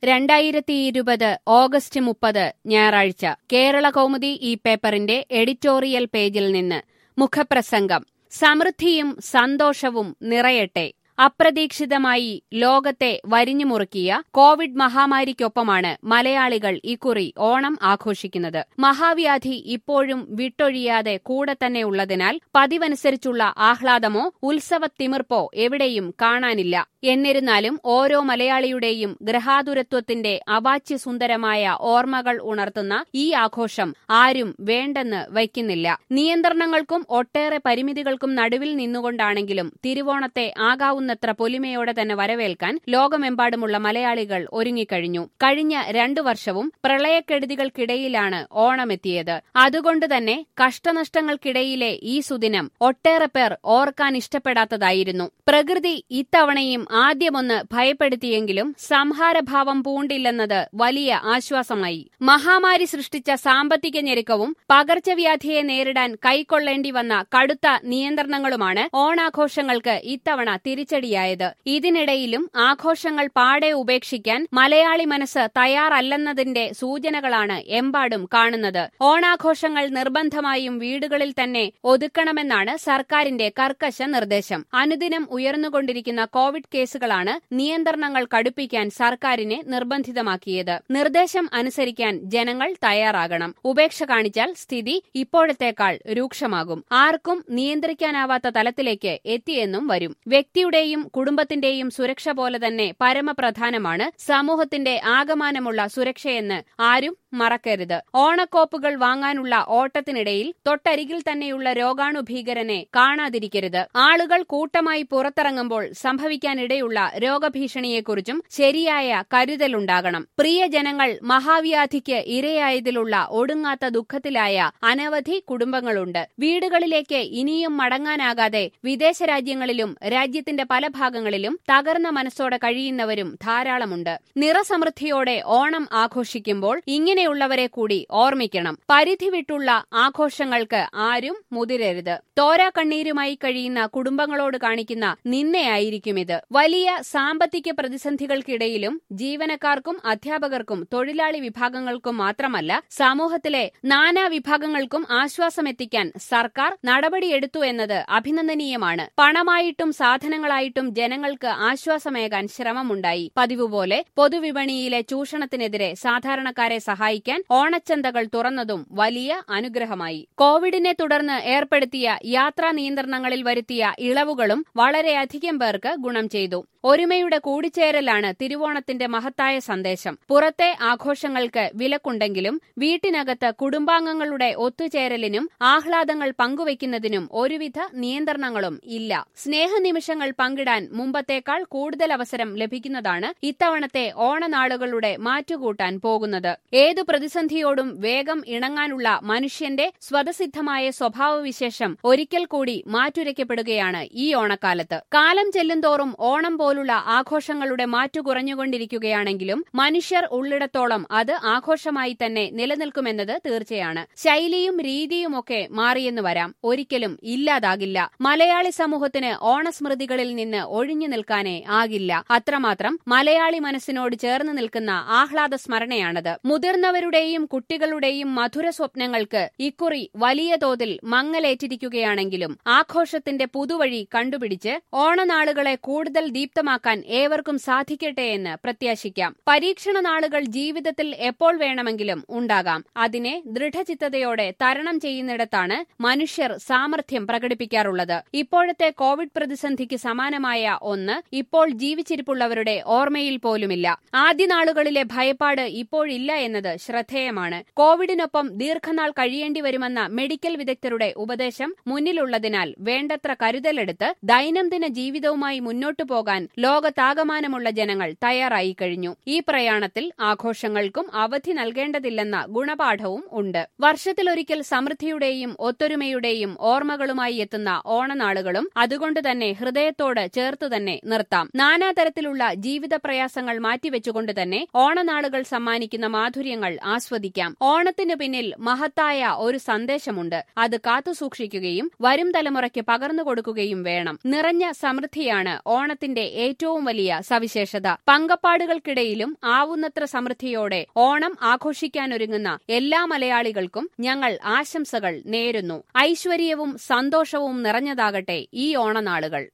രണ്ടായിരത്തി ഇരുപത് ഓഗസ്റ്റ് മുപ്പത് ഞായറാഴ്ച കേരള കൗമുദി ഈ പേപ്പറിന്റെ എഡിറ്റോറിയൽ പേജിൽ നിന്ന് മുഖപ്രസംഗം സമൃദ്ധിയും സന്തോഷവും നിറയട്ടെ അപ്രതീക്ഷിതമായി ലോകത്തെ വരിഞ്ഞുമുറുക്കിയ കോവിഡ് മഹാമാരിക്കൊപ്പമാണ് മലയാളികൾ ഇക്കുറി ഓണം ആഘോഷിക്കുന്നത് മഹാവ്യാധി ഇപ്പോഴും വിട്ടൊഴിയാതെ കൂടെ തന്നെ ഉള്ളതിനാൽ പതിവനുസരിച്ചുള്ള ആഹ്ലാദമോ ഉത്സവത്തിമിർപ്പോ എവിടെയും കാണാനില്ല എന്നിരുന്നാലും ഓരോ മലയാളിയുടെയും ഗ്രഹാതുരത്വത്തിന്റെ അവാച്യസുന്ദരമായ ഓർമ്മകൾ ഉണർത്തുന്ന ഈ ആഘോഷം ആരും വേണ്ടെന്ന് വയ്ക്കുന്നില്ല നിയന്ത്രണങ്ങൾക്കും ഒട്ടേറെ പരിമിതികൾക്കും നടുവിൽ നിന്നുകൊണ്ടാണെങ്കിലും തിരുവോണത്തെ ആകാവുന്നത്ര പൊലിമയോടെ തന്നെ വരവേൽക്കാൻ ലോകമെമ്പാടുമുള്ള മലയാളികൾ ഒരുങ്ങിക്കഴിഞ്ഞു കഴിഞ്ഞ രണ്ടു വർഷവും പ്രളയക്കെടുതികൾക്കിടയിലാണ് ഓണമെത്തിയത് അതുകൊണ്ട് തന്നെ കഷ്ടനഷ്ടങ്ങൾക്കിടയിലെ ഈ സുദിനം ഒട്ടേറെ പേർ ഓർക്കാൻ ഇഷ്ടപ്പെടാത്തതായിരുന്നു പ്രകൃതി ഇത്തവണയും ആദ്യമൊന്ന് ഭയപ്പെടുത്തിയെങ്കിലും സംഹാരഭാവം പൂണ്ടില്ലെന്നത് വലിയ ആശ്വാസമായി മഹാമാരി സൃഷ്ടിച്ച സാമ്പത്തിക ഞെരുക്കവും പകർച്ചവ്യാധിയെ നേരിടാൻ കൈക്കൊള്ളേണ്ടി വന്ന കടുത്ത നിയന്ത്രണങ്ങളുമാണ് ഓണാഘോഷങ്ങൾക്ക് ഇത്തവണ തിരിച്ചടിയായത് ഇതിനിടയിലും ആഘോഷങ്ങൾ പാടെ ഉപേക്ഷിക്കാൻ മലയാളി മനസ്സ് തയ്യാറല്ലെന്നതിന്റെ സൂചനകളാണ് എമ്പാടും കാണുന്നത് ഓണാഘോഷങ്ങൾ നിർബന്ധമായും വീടുകളിൽ തന്നെ ഒതുക്കണമെന്നാണ് സർക്കാരിന്റെ കർക്കശ നിർദ്ദേശം അനുദിനം ഉയർന്നുകൊണ്ടിരിക്കുന്ന കോവിഡ് കേസുകളാണ് നിയന്ത്രണങ്ങൾ കടുപ്പിക്കാൻ സർക്കാരിനെ നിർബന്ധിതമാക്കിയത് നിർദ്ദേശം അനുസരിക്കാൻ ജനങ്ങൾ തയ്യാറാകണം ഉപേക്ഷ കാണിച്ചാൽ സ്ഥിതി ഇപ്പോഴത്തേക്കാൾ രൂക്ഷമാകും ആർക്കും നിയന്ത്രിക്കാനാവാത്ത തലത്തിലേക്ക് എത്തിയെന്നും വരും വ്യക്തിയുടെയും കുടുംബത്തിന്റെയും സുരക്ഷ പോലെ തന്നെ പരമപ്രധാനമാണ് സമൂഹത്തിന്റെ ആകമാനമുള്ള സുരക്ഷയെന്ന് ആരും മറക്കരുത് ഓണക്കോപ്പുകൾ വാങ്ങാനുള്ള ഓട്ടത്തിനിടയിൽ തൊട്ടരികിൽ തന്നെയുള്ള രോഗാണു ഭീകരനെ കാണാതിരിക്കരുത് ആളുകൾ കൂട്ടമായി പുറത്തിറങ്ങുമ്പോൾ സംഭവിക്കാനിടയുള്ള രോഗഭീഷണിയെക്കുറിച്ചും ശരിയായ കരുതലുണ്ടാകണം പ്രിയജനങ്ങൾ മഹാവ്യാധിക്ക് ഇരയായതിലുള്ള ഒടുങ്ങാത്ത ദുഃഖത്തിലായ അനവധി കുടുംബങ്ങളുണ്ട് വീടുകളിലേക്ക് ഇനിയും മടങ്ങാനാകാതെ വിദേശ രാജ്യങ്ങളിലും രാജ്യത്തിന്റെ പല ഭാഗങ്ങളിലും തകർന്ന മനസ്സോടെ കഴിയുന്നവരും ധാരാളമുണ്ട് നിറസമൃദ്ധിയോടെ ഓണം ആഘോഷിക്കുമ്പോൾ ഇങ്ങനെയുള്ളവരെ കൂടി ഓർമ്മിക്കണം പരിധി വിട്ടുള്ള ആഘോഷങ്ങൾക്ക് ആരും മുതിരരുത് തോരാ കണ്ണീരുമായി കഴിയുന്ന കുടുംബങ്ങളോട് കാണിക്കുന്ന നിന്നയായിരിക്കും ഇത് വലിയ സാമ്പത്തിക പ്രതിസന്ധികൾക്കിടയിലും ജീവനക്കാർക്കും അധ്യാപകർക്കും തൊഴിലാളി വിഭാഗങ്ങൾക്കും മാത്രമല്ല സമൂഹത്തിലെ നാനാ വിഭാഗങ്ങൾക്കും ആശ്വാസമെത്തിക്കാൻ സർക്കാർ നടപടിയെടുത്തു എന്നത് അഭിനന്ദനീയമാണ് പണമായിട്ടും സാധനങ്ങളായിട്ടും ജനങ്ങൾക്ക് ആശ്വാസമേകാൻ ശ്രമമുണ്ടായി പതിവുപോലെ പൊതുവിപണിയിലെ ചൂഷണത്തിനെതിരെ സാധാരണക്കാരെ സഹായിക്കാൻ ഓണച്ചന്തകൾ തുറന്നതും വലിയ അനുഗ്രഹമായി കോവിഡിനെ തുടർന്ന് ഏർപ്പെടുത്തിയ യാത്രാ നിയന്ത്രണങ്ങളിൽ വരുത്തിയ ഇളവുകളും വളരെയധികം പേർക്ക് ഗുണം ചെയ്തു ഒരുമയുടെ കൂടിച്ചേരലാണ് തിരുവോണത്തിന്റെ മഹത്തായ സന്ദേശം പുറത്തെ ആഘോഷങ്ങൾക്ക് വിലക്കുണ്ടെങ്കിലും വീട്ടിനകത്ത് കുടുംബാംഗങ്ങളുടെ ഒത്തുചേരലിനും ആഹ്ലാദങ്ങൾ പങ്കുവയ്ക്കുന്നതിനും ഒരുവിധ നിയന്ത്രണങ്ങളും ഇല്ല സ്നേഹനിമിഷങ്ങൾ പങ്കിടാൻ മുമ്പത്തേക്കാൾ കൂടുതൽ അവസരം ലഭിക്കുന്നതാണ് ഇത്തവണത്തെ ഓണനാളുകളുടെ മാറ്റുകൂട്ടാൻ പോകുന്നത് ഏതു പ്രതിസന്ധിയോടും വേഗം ഇണങ്ങാനുള്ള മനുഷ്യന്റെ സ്വതസിദ്ധമായ സ്വഭാവവിശേഷം ഒരിക്കൽ കൂടി മാറ്റുരയ്ക്കപ്പെടുകയാണ് ഈ ഓണക്കാലത്ത് കാലം ചെല്ലുന്തോറും ഓണം പോലുള്ള ആഘോഷങ്ങളുടെ മാറ്റു കുറഞ്ഞുകൊണ്ടിരിക്കുകയാണെങ്കിലും മനുഷ്യർ ഉള്ളിടത്തോളം അത് ആഘോഷമായി തന്നെ നിലനിൽക്കുമെന്നത് തീർച്ചയാണ് ശൈലിയും രീതിയുമൊക്കെ മാറിയെന്ന് വരാം ഒരിക്കലും ഇല്ലാതാകില്ല മലയാളി സമൂഹത്തിന് ഓണസ്മൃതികളിൽ നിന്ന് ഒഴിഞ്ഞു നിൽക്കാനേ ആകില്ല അത്രമാത്രം മലയാളി മനസ്സിനോട് ചേർന്ന് നിൽക്കുന്ന ആഹ്ലാദ സ്മരണയാണത് മുതിർന്നവരുടെയും കുട്ടികളുടെയും മധുര സ്വപ്നങ്ങൾക്ക് ഇക്കുറി വലിയ തോതിൽ മങ്ങലേറ്റിരിക്കുകയാണെങ്കിലും ആഘോഷത്തിന്റെ പുതുവഴി കണ്ടുപിടിച്ച് ഓണനാളുകളെ കൂടുതൽ ദീപ്തമാക്കാൻ ഏവർക്കും സാധിക്കട്ടെ എന്ന് പ്രത്യാശിക്കാം പരീക്ഷണ നാളുകൾ ജീവിതത്തിൽ എപ്പോൾ വേണമെങ്കിലും ഉണ്ടാകാം അതിനെ ദൃഢചിത്തതയോടെ തരണം ചെയ്യുന്നിടത്താണ് മനുഷ്യർ സാമർഥ്യം പ്രകടിപ്പിക്കാറുള്ളത് ഇപ്പോഴത്തെ കോവിഡ് പ്രതിസന്ധിക്ക് സമാനമായ ഒന്ന് ഇപ്പോൾ ജീവിച്ചിരിപ്പുള്ളവരുടെ ഓർമ്മയിൽ പോലുമില്ല ആദ്യ നാളുകളിലെ ഭയപ്പാട് ഇപ്പോഴില്ല എന്നത് ശ്രദ്ധേയമാണ് കോവിഡിനൊപ്പം ദീർഘനാൾ കഴിയേണ്ടി വരുമെന്ന മെഡിക്കൽ വിദഗ്ധരുടെ ഉപദേശം മുന്നിലുള്ളതിനാൽ വേണ്ടത്ര കരുതലെടുത്ത് ദൈനംദിന ജീവിതവുമായി മുന്നോട്ടു പോകാൻ ലോകത്താകമാനമുള്ള ജനങ്ങൾ തയ്യാറായി കഴിഞ്ഞു ഈ പ്രയാണത്തിൽ ആഘോഷങ്ങൾക്കും അവധി നൽകേണ്ടതില്ലെന്ന ഗുണപാഠവും ഉണ്ട് വർഷത്തിലൊരിക്കൽ സമൃദ്ധിയുടെയും ഒത്തൊരുമയുടെയും ഓർമ്മകളുമായി എത്തുന്ന ഓണനാളുകളും അതുകൊണ്ട് തന്നെ ഹൃദയത്തോട് ചേർത്തു തന്നെ നിർത്താം നാനാതരത്തിലുള്ള ജീവിത പ്രയാസങ്ങൾ മാറ്റിവെച്ചുകൊണ്ട് തന്നെ ഓണനാളുകൾ സമ്മാനിക്കുന്ന മാധുര്യങ്ങൾ നിമിഷങ്ങൾ ആസ്വദിക്കാം ഓണത്തിനു പിന്നിൽ മഹത്തായ ഒരു സന്ദേശമുണ്ട് അത് കാത്തുസൂക്ഷിക്കുകയും വരും തലമുറയ്ക്ക് പകർന്നു കൊടുക്കുകയും വേണം നിറഞ്ഞ സമൃദ്ധിയാണ് ഓണത്തിന്റെ ഏറ്റവും വലിയ സവിശേഷത പങ്കപ്പാടുകൾക്കിടയിലും ആവുന്നത്ര സമൃദ്ധിയോടെ ഓണം ആഘോഷിക്കാനൊരുങ്ങുന്ന എല്ലാ മലയാളികൾക്കും ഞങ്ങൾ ആശംസകൾ നേരുന്നു ഐശ്വര്യവും സന്തോഷവും നിറഞ്ഞതാകട്ടെ ഈ ഓണനാളുകൾ